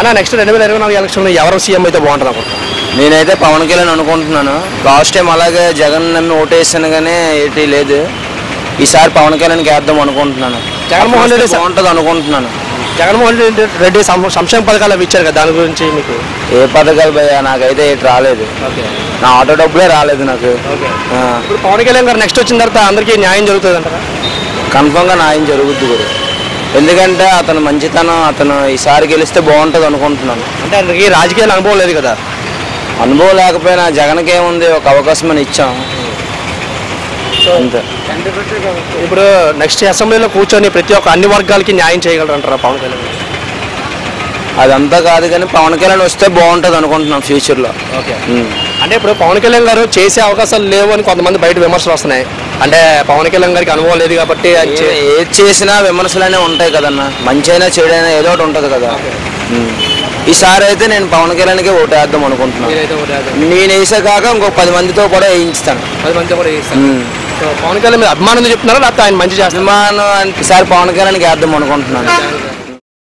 అన్న నెక్స్ట్ రెండు వేల ఇరవై నాలుగు ఎలక్షన్లో ఎవరు సీఎం అయితే బాగుంటుంది అనుకుంటున్నాను నేనైతే పవన్ కళ్యాణ్ అనుకుంటున్నాను లాస్ట్ టైం అలాగే జగన్ నమ్మి ఓటేసాను కానీ ఏంటి లేదు ఈసారి పవన్ కళ్యాణ్కి వేద్దాం అనుకుంటున్నాను జగన్మోహన్ రెడ్డి స- బాగుంటుంది అనుకుంటున్నాను జగన్మోహన్ రెడ్డి రెడ్డి సం- సంక్షేమ పథకాలు అవి ఇచ్చారు కదా దాని గురించి మీకు ఏ పథకాలు భయ్యా నాకైతే ఏటి రాలేదు ఓకే నా ఆటో డబ్బులే రాలేదు నాకు ఆ, ఇప్పుడు పవన్ కళ్యాణ్ గారు నెక్స్ట్ వచ్చిన తర్వాత అందరికీ న్యాయం జరుగుతుంది అంటారా కన్ఫామ్గా న్యాయం జరుగుద్ది కూడా ఎందుకంటే అతను మంచితనం అతను ఈసారి గెలిస్తే బాగుంటుంది అనుకుంటున్నాను అంటే అందరికీ రాజకీయాల అనుభవం లేదు కదా అనుభవం లేకపోయినా జగన్కి ఏముంది ఒక అవకాశం అని ఇచ్చాం అంతే ఇప్పుడు నెక్స్ట్ అసెంబ్లీలో కూర్చొని ప్రతి ఒక్క అన్ని వర్గాలకి న్యాయం చేయగలరు అంటారా పవన్ కళ్యాణ్ గారు? అదంతా కాదు కానీ పవన్ కళ్యాణ్ వస్తే బాగుంటుంది అనుకుంటున్నాం ఫ్యూచర్లో ఓకే అంటే ఇప్పుడు పవన్ కళ్యాణ్ గారు చేసే అవకాశాలు లేవు అని కొంతమంది బయట విమర్శలు వస్తున్నాయి అంటే పవన్ కళ్యాణ్ గారికి అనుభవం లేదు కాబట్టి ఆయన చే- ఏది చేసినా విమర్శలనే ఉంటాయి కదన్న మంచి అయినా చెడు అయినా ఏదో ఒకటి ఉంటుంది కదా ఉమ్. ఈసారి అయితే నేను పవన్ కళ్యాణ్కి ఓటేద్దాం అనుకుంటున్నాను మీరైతే ఒకటి అదే. నేను వేసే కాక ఇంకో పది మందితో కూడా వేయించుతాను పది మంది కూడా చేస్తారు ఉమ్. సో పవన్ కళ్యాణ్ మీద అభిమానం చెప్తున్నారా లేకపోతే ఆయన మంచి చేస్తారు అభిమానం అంటే ఈసారి పవన్ కళ్యాణ్కి వేద్దాం అనుకుంటున్నాను